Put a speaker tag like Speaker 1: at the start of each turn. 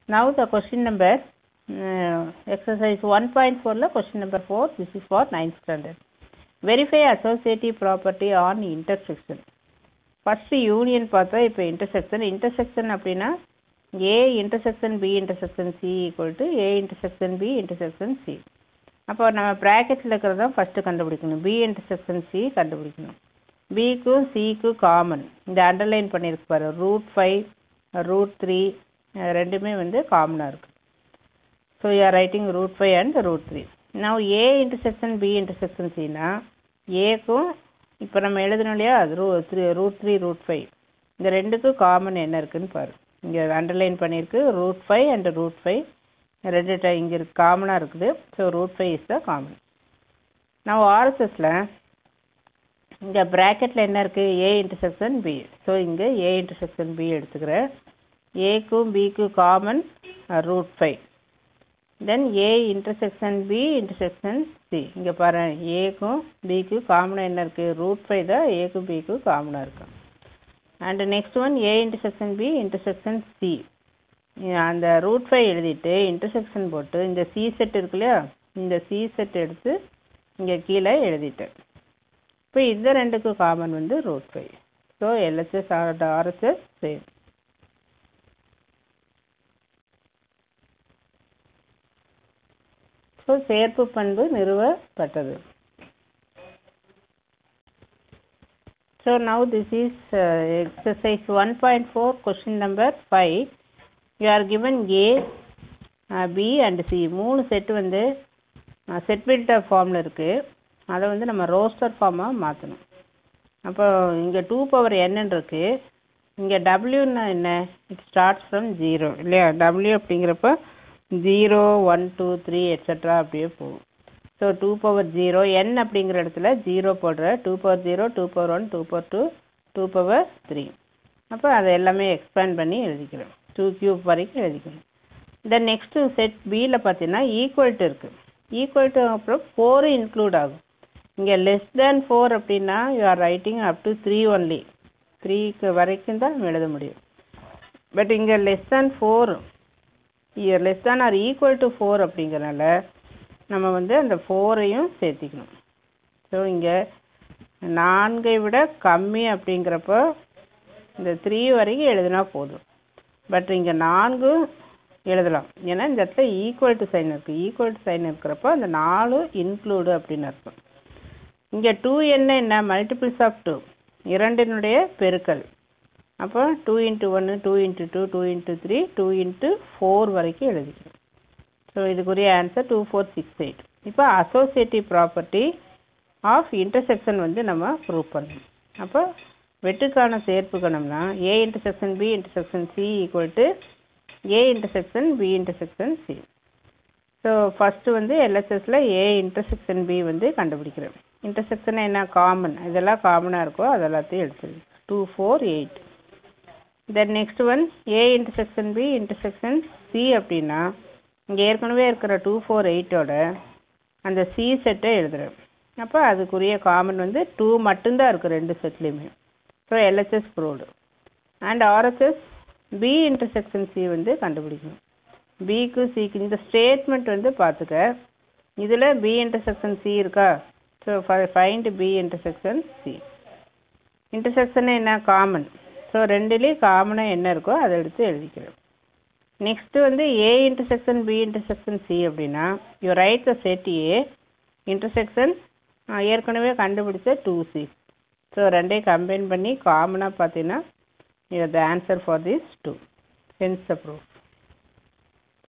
Speaker 1: Now the question number uh, exercise 1.4 la question number 4 this is for 9th standard. Verify associative property on intersection. First union பார்த்தா இப்போ intersection intersection அப்படின்னா A intersection B intersection C equal to A intersection B intersection C அப்போ நம்ம ப்ராக்கெட்டில் இருக்கிறது தான் first கண்டுபிடிக்கணும் B intersection C கண்டுபிடிக்கணும் பிக்கும் சிக்கும் காமன் இந்த அண்டர்லைன் பண்ணியிருக்கு பாரு ரூட் ஃபைவ் ரூட் த்ரீ ரெண்டுமே வந்து காமனாக இருக்குது so you are writing root five and root three நான் ஏ இன்டர்செக்ஷன் பி இன்டர்செக்ஷன் சினா ஏக்கும் இப்போ நம்ம எழுதணும் இல்லையா அது ரூ three root three root five இந்த ரெண்டுக்கும் காமன் என்ன இருக்குன்னு பாரு இங்கே அண்டர்லைன் பண்ணியிருக்கு root five and root five ரெண்டு டை இங்கே இருக்கு காமனாக இருக்குது so root five is the common நான் ஆர்எஸ்எஸில் இங்கே ப்ராக்கெட்டில் என்ன இருக்குது ஏ இன்டர்செக்ஷன் பி ஸோ இங்கே ஏ இன்டர்செக்ஷன் பி எடுத்துக்கிறேன் ஏக்கும் பிக்கும் common root five then A intersection B intersection C இங்கே பாரு ஏக்கும் பிக்கும் காமனாக என்ன இருக்குது ரூட் ஃபைவ் தான் ஏக்கும் பிக்கும் காமனாக இருக்கு and next one A intersection B intersection C அந்த ரூட் ஃபைவ் எழுதிட்டு இன்டர்செக்ஷன் போட்டு இந்த சி செட் இருக்கு இல்லையா இந்த சி செட் எடுத்து இங்கே கீழே எழுதிட்டேன் இப்போ இந்த ரெண்டுக்கும் காமன் வந்து root five so LHS RHS same so சேர்ப்பு பண்பு நிறுவப்பட்டது so now this is exercise one point four question number five you are given A B and C மூணு செட்டு வந்து செட் பில்டர் ஃபார்மில் இருக்குது அதை வந்து நம்ம ரோஸ்டர் ஃபார்மாக மாற்றணும் அப்போ இங்கே டூ பவர் என்னன்னு இருக்குது இங்கே டபிள்யூன்னா என்ன இட் ஸ்டார்ட்ஸ் ஃப்ரம் ஜீரோ இல்லையா டபிள்யூ அப்படிங்கிறப்ப zero one two three etcetera அப்படியே போகும் so two power zero N அப்படிங்கிற இடத்துல ஜீரோ போடுற two power zero two power one two power two two power three அப்போ அதை எல்லாமே எக்ஸ்பேண்ட் பண்ணி எழுதிக்கிறோம் டூ கியூப் வரைக்கும் எழுதிக்கணும் தென் நெக்ஸ்ட்டு செட் பியில் பார்த்தீங்கன்னா ஈக்குவல்ட்டு இருக்குது ஈக்குவல்ட்டு அப்புறம் ஃபோரும் இன்க்ளூட் ஆகும் இங்கே லெஸ் தேன் ஃபோர் அப்படின்னா you are writing up to three only த்ரீக்கு வரைக்கும் தான் எழுத முடியும் பட் இங்கே less than four less than or equal to four அப்படிங்கிறனால நம்ம வந்து அந்த ஃபோரையும் சேர்த்திக்கணும் ஸோ இங்கே நான்கை விட கம்மி அப்படிங்கிறப்போ இந்த த்ரீ வரைக்கும் எழுதினா போதும் பட் இங்கே நான்கு எழுதலாம் ஏன்னா இந்த இடத்துல ஈக்குவல் டு சைன் இருக்குது ஈக்குவல் டு சைன் இருக்கிறப்போ அந்த நாலு இன்க்ளூடு அப்படின்னு அர்த்தம் இங்கே டூ என்ன என்ன மல்டிபிள்ஸ் ஆஃப் டூ இரண்டினுடைய பெருக்கல் அப்போ டூ இன்ட்டு ஒன்று two into two two into three two into four வரைக்கும் எழுதிக்கணும் ஸோ இதுக்குரிய answer two four six eight இப்போ அசோசியேட்டிவ் ப்ராப்பர்ட்டி ஆஃப் இன்டர்செக்ஷன் வந்து நம்ம ப்ரூவ் பண்ணணும் அப்போ வெட்டுக்கான சேர்ப்பு கணம்னா A intersection B intersection C equal to A intersection B intersection C so first வந்து எல்எஸ்எஸில் ஏ இன்டர்செக்ஷன் பி வந்து கண்டுபிடிக்கிறேன் இன்டர்செக்ஷன் என்ன காமன் இதெல்லாம் காமனாக இருக்கோ அதெல்லாத்தையும் எடுத்துரு two four eight then next one A intersection B intersection C அப்படின்னா இங்கே ஏற்கனவே இருக்கிற டூ ஃபோர் எயிட்டோட அந்த சி செட்டை எழுதுகிறேன் அப்போ அதுக்குரிய காமன் வந்து டூ மட்டும்தான் இருக்குது ரெண்டு செட்லேயுமே so LHS proved and RHS B intersection C வந்து கண்டுபிடிக்கணும் பிக்கு சிக்கு இந்த ஸ்டேட்மெண்ட் வந்து பார்த்துக்க இதில் பி இன்டர்செக்ஷன் சி இருக்கா so find B intersection C intersection என்ன காமன் ஸோ ரெண்டுலேயும் காமனாக என்ன இருக்கோ அதை எடுத்து எழுதிக்கிறோம் நெக்ஸ்ட்டு வந்து A intersection B intersection C அப்படின்னா you write the set A intersection ஏற்கனவே கண்டுபிடிச்ச டூ சி ஸோ ரெண்டையும் கம்பைன் பண்ணி காமனாக பார்த்தீங்கன்னா the answer for this two hence the proof